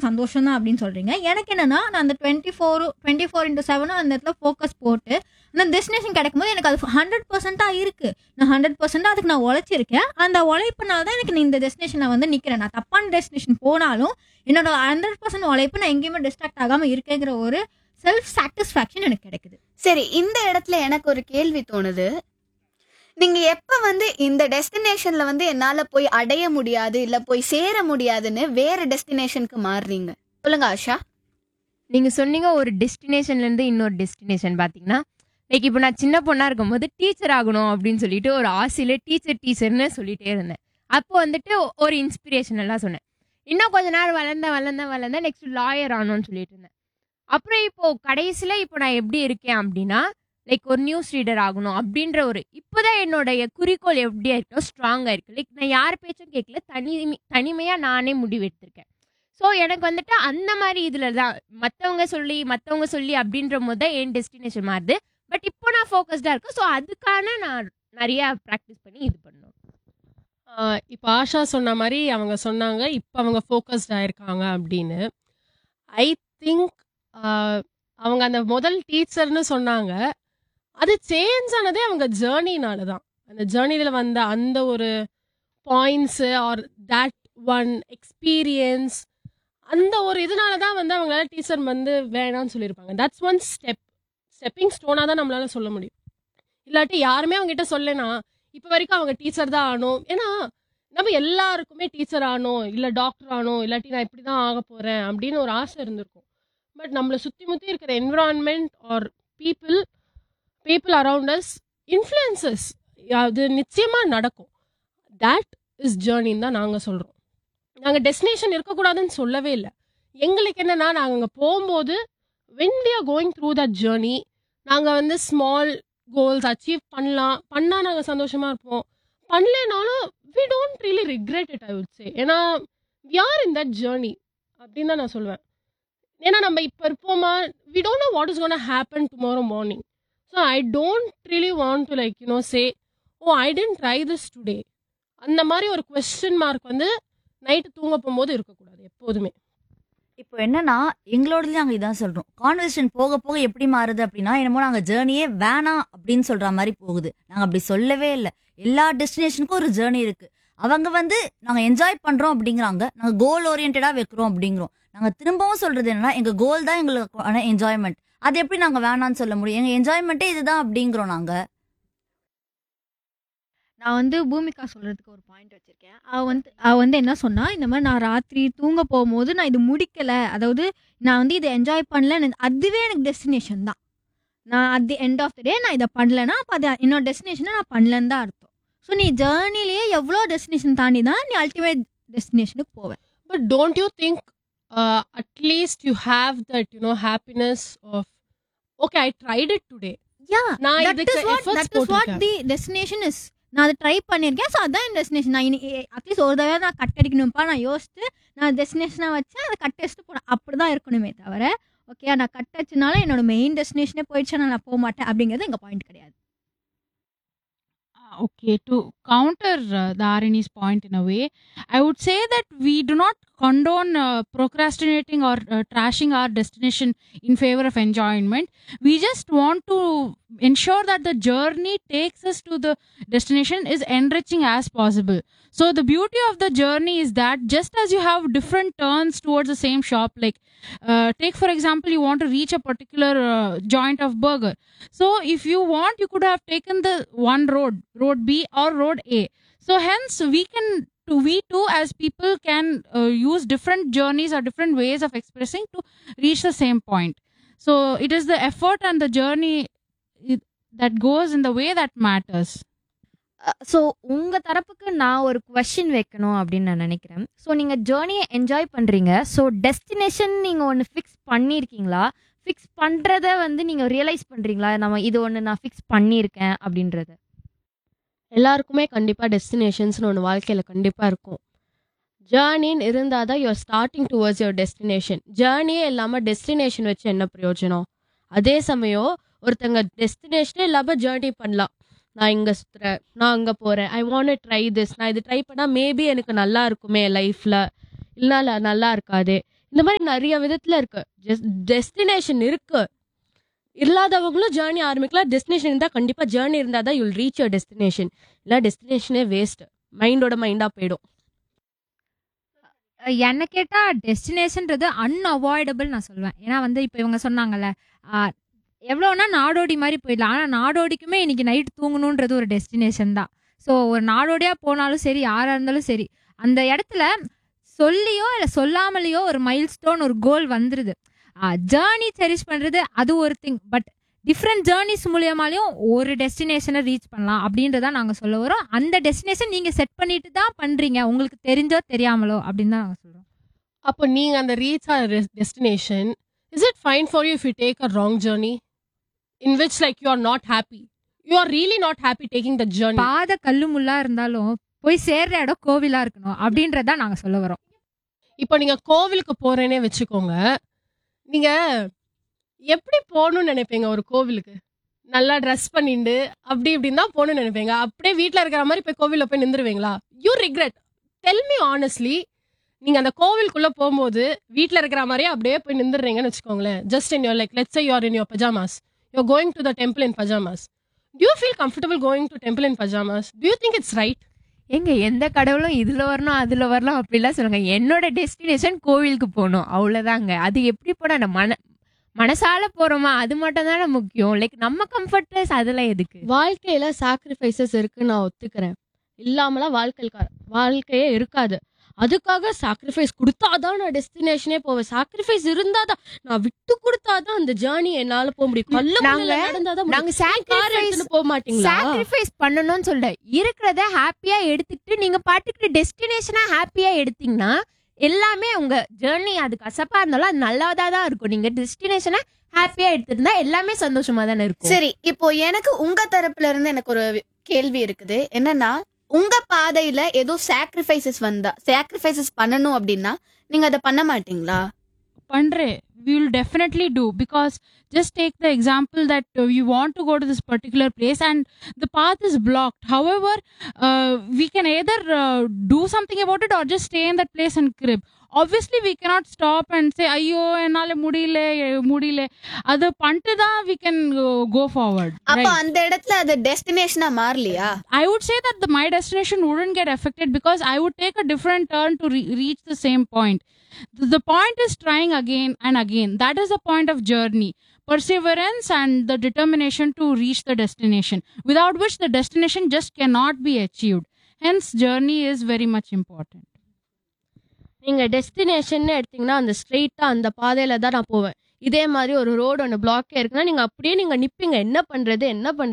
சந்தோஷம் தான் அப்படின்னு சொல்றீங்க எனக்கு என்னன்னா நான் அந்த twenty four twenty four into செவனும் அந்த இடத்துல ஃபோக்கஸ் போட்டு அந்த டெஸ்டினேஷன் கிடைக்கும் போது எனக்கு அது ஹண்ட்ரட் பர்சன்ட்டாக இருக்கு நான் ஹண்ட்ரட் பர்சன்ட் அதுக்கு நான் உழைச்சிருக்கேன் அந்த உழைப்புனால தான் எனக்கு இந்த டெஸ்டினேஷன் வந்து நிற்கிறேன் நான் தப்பான டெஸ்டினேஷன் போனாலும் என்னோட ஹண்ட்ரட் பர்சன்ட் உழைப்பு நான் எங்கேயுமே டிஸ்ட்ராக்ட் ஆகாமல் இருக்கேங்கிற ஒரு செல்ஃப் சாட்டிஸ்ஃபேக்ஷன் எனக்கு கிடைக்குது சரி இந்த இடத்துல எனக்கு ஒரு கேள்வி தோணுது நீங்க எப்ப வந்து இந்த டெஸ்டினேஷன்ல வந்து என்னால போய் அடைய முடியாது இல்ல போய் சேர முடியாதுன்னு வேற டெஸ்டினேஷனுக்கு மாறுறீங்க சொல்லுங்க ஆஷா நீங்க சொன்னீங்க ஒரு டெஸ்டினேஷன்ல இருந்து இன்னொரு டெஸ்டினேஷன் பாத்தீங்கன்னா லைக் இப்போ நான் சின்ன பொண்ணா இருக்கும்போது டீச்சர் ஆகணும் அப்படின்னு சொல்லிட்டு ஒரு ஆசையில டீச்சர் டீச்சர்னு சொல்லிட்டே இருந்தேன் அப்போ வந்துட்டு ஒரு இன்ஸ்பிரேஷன் எல்லாம் சொன்னேன் இன்னும் கொஞ்ச நேரம் வளர்ந்தேன் வளர்ந்தேன் வளர்ந்தேன் நெக்ஸ்ட் லாயர் ஆகணும்னு சொல்லிட்டு இருந்தேன் அப்புறம் இப்போ கடைசியில இப்போ நான் எப்படி இருக்கேன் அப்படின்னா லைக் ஒரு நியூஸ் ரீடர் ஆகணும் அப்படின்ற ஒரு இப்போதான் என்னுடைய குறிக்கோள் எப்படியா இருக்கோ ஸ்ட்ராங்கா இருக்கு லைக் நான் யார் பேச்சும் கேட்கல தனி தனிமையா நானே முடிவு எடுத்திருக்கேன் ஸோ எனக்கு வந்துட்டு அந்த மாதிரி இதில் தான் மற்றவங்க சொல்லி மற்றவங்க சொல்லி அப்படின்ற போது தான் என் டெஸ்டினேஷன் மாறுது பட் இப்போ நான் ஃபோக்கஸ்டாக இருக்கேன் ஸோ அதுக்கான நான் நிறையா ப்ராக்டிஸ் பண்ணி இது பண்ணணும் இப்போ ஆஷா சொன்ன மாதிரி அவங்க சொன்னாங்க இப்போ அவங்க ஃபோக்கஸ்ட் ஆயிருக்காங்க அப்படின்னு ஐ திங்க் அவங்க அந்த முதல் டீச்சர்னு சொன்னாங்க அது சேஞ்ச் ஆனதே அவங்க ஜேர்னினால தான் அந்த ஜேர்னியில் வந்த அந்த ஒரு points or that one experience அந்த ஒரு இதனால தான் வந்து அவங்களால டீச்சர் வந்து வேணாம்னு சொல்லியிருப்பாங்க தட்ஸ் ஒன் ஸ்டெப் ஸ்டெப்பிங் ஸ்டோனாக தான் நம்மளால சொல்ல முடியும் இல்லாட்டி யாருமே அவங்ககிட்ட சொல்லனா இப்போ வரைக்கும் அவங்க டீச்சர் தான் ஆகணும் ஏன்னா நம்ம எல்லாருக்குமே டீச்சர் ஆகணும் இல்லை டாக்டர் ஆகணும் இல்லாட்டி நான் இப்படி தான் ஆக போகிறேன் அப்படின்னு ஒரு ஆசை இருந்திருக்கும் பட் நம்மளை சுற்றி முற்றி இருக்கிற environment or people people around us influences அது நிச்சயமாக நடக்கும் தட் இஸ் ஜேர்னின்னு தான் நாங்கள் சொல்கிறோம் நாங்கள் டெஸ்டினேஷன் இருக்கக்கூடாதுன்னு சொல்லவே இல்லை எங்களுக்கு என்னன்னா நாங்கள் அங்கே போகும்போது when we are going through that journey நாங்கள் வந்து ஸ்மால் கோல்ஸ் அச்சீவ் பண்ணலாம் பண்ணால் நாங்கள் சந்தோஷமாக இருப்போம் பண்ணலைனாலும் we don't really regret it I would say ஏன்னா we are in that journey அப்படின்னு தான் நான் சொல்லுவேன் ஏன்னா நம்ம இப்போ இருப்போமா we don't know what is gonna happen tomorrow morning so I don't really want to like you know say oh I didn't try this today அந்த மாதிரி ஒரு கொஸ்டின் மார்க் வந்து நைட்டு தூங்க போகும்போது இருக்கக்கூடாது எப்போதுமே இப்போ என்னன்னா எங்களோடதுலயும் நாங்க இதான் சொல்றோம் கான்வர்சேஷன் போக போக எப்படி மாறுது அப்படின்னா என்னமோ நாங்க ஜேர்னியே வேணாம் அப்படின்னு சொல்ற மாதிரி போகுது நாங்க அப்படி சொல்லவே இல்லை எல்லா டெஸ்டினேஷனுக்கும் ஒரு ஜேர்னி இருக்கு அவங்க வந்து நாங்க என்ஜாய் பண்றோம் அப்படிங்கிறாங்க நாங்க கோல் ஓரியன்டா வைக்கிறோம் அப்படிங்கிறோம் நாங்க திரும்பவும் சொல்றது என்னன்னா எங்க கோல் தான் எங்களுக்கு என்ஜாய்மெண்ட் அது எப்படி நாங்க வேணாம்னு சொல்ல முடியும் எங்க என்ஜாய்மெண்ட்டே இதுதான் அப்படிங்கிறோம் நாங்க நான் வந்து பூமிகா சொல்றதுக்கு ஒரு பாயிண்ட் வச்சிருக்கேன் அவ வந்து அவ வந்து என்ன சொன்னா இந்த மாதிரி நான் ராத்திரி தூங்க போகும்போது நான் இது முடிக்கல அதாவது நான் வந்து இதை என்ஜாய் பண்ணல அதுவே எனக்கு டெஸ்டினேஷன் தான் நான் at the end of the day நான் இதை பண்ணலன்னா அப்போ அது என்னோட டெஸ்டினேஷனை நான் பண்ணலன்னு தான் அர்த்தம் ஸோ நீ ஜேர்னிலேயே எவ்வளோ டெஸ்டினேஷன் தாண்டி தான் நீ அல்டிமேட் டெஸ்டினேஷனுக்கு போவேன் But don't you think uh, at least you have that, you know, happiness of, okay, I tried it today. யா நான் தட் இதுக்கு is what efforts that is what போட்டிருக்கேன். தி டெஸ்டினேஷன் இஸ் நான் அதை try பண்ணியிருக்கேன் so அதான் என் destination நான் இனி at least ஒரு தடவை நான் கட் அடிக்கணும்ப்பா நான் யோசிச்சு நான் டெஸ்டினேஷனாக வச்சு அதை கட் அடிச்சுட்டு போனேன் அப்படி தான் இருக்கணுமே தவிர ஓகே நான் கட் அடிச்சனால என்னோட மெயின் டெஸ்டினேஷனே போயிடுச்சுன்னா நான் போக மாட்டேன் அப்படிங்கிறது எங்கள் பாயிண்ட் கிடையாது Uh, okay, to counter uh, the Arini's point in a way, I would say that we do not condone uh, procrastinating or uh, trashing our destination in favor of enjoyment. We just want to ensure that the journey takes us to the destination is enriching as possible. So the beauty of the journey is that just as you have different turns towards the same shop, like uh, take for example, you want to reach a particular uh, joint of burger. So if you want, you could have taken the one road, road B or road A. So hence we can, to we too as people can uh, use different journeys or different ways of expressing to reach the same point. So it is the effort and the journey it, that goes in the way that matters. So உங்கள் தரப்புக்கு நான் ஒரு question வைக்கணும் அப்படின்னு நான் நினைக்கிறேன் so நீங்கள் ஜேர்னியை என்ஜாய் பண்ணுறீங்க ஸோ டெஸ்டினேஷன் நீங்கள் ஒன்று ஃபிக்ஸ் பண்ணியிருக்கீங்களா ஃபிக்ஸ் பண்ணுறத வந்து நீங்கள் ரியலைஸ் பண்ணுறீங்களா நம்ம இது ஒன்று நான் ஃபிக்ஸ் பண்ணியிருக்கேன் அப்படின்றத எல்லாருக்குமே கண்டிப்பாக டெஸ்டினேஷன்ஸ்னு ஒன்று வாழ்க்கையில் கண்டிப்பாக இருக்கும் ஜேர்னின்னு இருந்தால் தான் your starting towards your destination ஜேர்னியே இல்லாமல் டெஸ்டினேஷன் வச்சு என்ன பிரயோஜனம் அதே சமயம் ஒருத்தங்க டெஸ்டினேஷனே இல்லாமல் ஜேர்னி பண்ணலாம் நான் இங்கே சுற்றுறேன் நான் அங்கே போகிறேன் ஐ வாண்ட் ட்ரை திஸ் நான் இது ட்ரை பண்ணால் மேபி எனக்கு நல்லா இருக்குமே லைஃப்பில் இல்லைனா நல்லா இருக்காது இந்த மாதிரி நிறைய விதத்துல இருக்கு டெஸ்டினேஷன் இருக்கு இல்லாதவங்களும் ஜேர்னி ஆரம்பிக்கலாம் டெஸ்டினேஷன் இருந்தால் கண்டிப்பாக ஜேர்னி இருந்தால் தான் யூல் ரீச் யுவர் டெஸ்டினேஷன் இல்லை டெஸ்டினேஷனே வேஸ்ட் மைண்டோட மைண்டாக போயிடும் அஹ் என்ன கேட்டா டெஸ்டினேஷன்ன்றது அன்அவாய்டபிள் நான் சொல்லுவேன் ஏன்னா வந்து இப்போ இவங்க சொன்னாங்கல்ல ஆஹ் எவ்வளோனா நாடோடி மாதிரி போயிடலாம் ஆனால் நாடோடிக்குமே இன்னைக்கு நைட் தூங்கணுன்றது ஒரு டெஸ்டினேஷன் தான் ஸோ ஒரு நாடோடியா போனாலும் சரி யாராக இருந்தாலும் சரி அந்த இடத்துல சொல்லியோ இல்லை சொல்லாமலேயோ ஒரு மைல் ஸ்டோன் ஒரு கோல் வந்துருது ஜேர்னி செரிஷ் பண்ணுறது அது ஒரு திங் பட் டிஃப்ரெண்ட் ஜேர்னிஸ் மூலியமாலையும் ஒரு டெஸ்டினேஷனை ரீச் பண்ணலாம் அப்படின்றத நாங்கள் சொல்ல வரோம் அந்த டெஸ்டினேஷன் நீங்கள் செட் பண்ணிட்டு தான் பண்ணுறீங்க உங்களுக்கு தெரிஞ்சோ தெரியாமலோ அப்படின்னு தான் நாங்கள் சொல்கிறோம் அப்போ நீங்கள் அந்த reach our destination is it fine for you if you take a wrong journey in which like you are not happy you are really not happy taking the journey பாத கல்லு முள்ளா இருந்தாலும் போய் சேர்ற இடம் கோவிலா இருக்கணும் அப்படின்றத நாங்க சொல்ல வரோம் இப்போ நீங்கள் கோவிலுக்கு போகிறேனே வச்சுக்கோங்க நீங்கள் எப்படி போகணும்னு நினைப்பீங்க ஒரு கோவிலுக்கு நல்லா ட்ரெஸ் பண்ணிட்டு அப்படி இப்படின்னு தான் போகணும்னு நினைப்பீங்க அப்படியே வீட்டில் இருக்கிற மாதிரி போய் கோவிலில் போய் நின்றுருவீங்களா you regret tell me honestly நீங்கள் அந்த கோவிலுக்குள்ளே போகும்போது வீட்டில் இருக்கிற மாதிரியே அப்படியே போய் நின்றுறீங்கன்னு வச்சுக்கோங்களேன் just in your like let's you're in your pajamas you going to the temple in pajamas do you feel comfortable going to temple in pajamas do you think it's right எங்க எந்த கடவுளும் இதுல வரணும் அதுல வரலாம் அப்படிலாம் சொல்லுங்க என்னோட டெஸ்டினேஷன் கோவிலுக்கு போகணும் அவ்வளவுதாங்க அது எப்படி போனா நம்ம மன மனசால போறோமா அது மட்டும் தானே முக்கியம் லைக் நம்ம கம்ஃபர்ட்னஸ் அதெல்லாம் எதுக்கு வாழ்க்கையில சாக்ரிஃபைசஸ் இருக்குன்னு நான் ஒத்துக்கிறேன் இல்லாமலாம் வாழ்க்கை வாழ்க்கையே இருக்காது அதுக்காக சாக்ரிஃபைஸ் கொடுத்தாதான் நான் டெஸ்டினேஷனே போவேன் சாக்ரிஃபைஸ் இருந்தாதான் நான் விட்டு கொடுத்தாதான் அந்த ஜேர்னி என்னால போக முடியும் கல்லு நாங்க- முள்ளுல நடந்தாதான் நாங்க முடியும். கார் sacrifice- எடுத்துட்டு போக மாட்டீங்களா சாக்ரிஃபைஸ் பண்ணணும்னு சொல்ல இருக்கிறத ஹாப்பியா எடுத்துக்கிட்டு நீங்க பாட்டுக்கிட்டு டெஸ்டினேஷனா ஹாப்பியா எடுத்தீங்கன்னா எல்லாமே உங்க ஜேர்னி அது கசப்பா இருந்தாலும் அது நல்லதா தான் இருக்கும் நீங்க டெஸ்டினேஷனை ஹாப்பியா எடுத்திருந்தா எல்லாமே சந்தோஷமா தானே இருக்கும் சரி இப்போ எனக்கு உங்க தரப்புல இருந்து எனக்கு ஒரு கேள்வி இருக்குது என்னன்னா உங்க பாதையில ஏதோ சாக்ரிஃபைசஸ் வந்தா சாக்ரிஃபைசஸ் பண்ணணும் அப்படின்னா நீங்க அதை பண்ண மாட்டீங்களா Pandre, we will definitely do because just take the example that uh, you want to go to this particular place and the path is blocked. However, uh, we can either uh, do something about it or just stay in that place and crib. Obviously, we cannot stop and say, ஐயோ என்னால முடியல முடியல அது பண்ணிட்டு தான் we can uh, go forward. அப்ப right? அந்த இடத்துல அது டெஸ்டினேஷனா மாறலையா I would say that the, my destination wouldn't get affected because I would take a different turn to re- reach the same point. The, the point is trying again and again. That is the point of journey. Perseverance and the determination to reach the destination, without which the destination just cannot be achieved. Hence, journey is very much important. நீங்க destination எடுத்தீங்கன்னா அந்த ஸ்ட்ரெயிட்டா அந்த பாதையில தான் நான் போவேன் இதே மாதிரி ஒரு ரோடு ஒன்று பிளாக்கே இருக்குன்னா நீங்க அப்படியே நீங்க நிப்பீங்க என்ன பண்றது என்ன பண்றது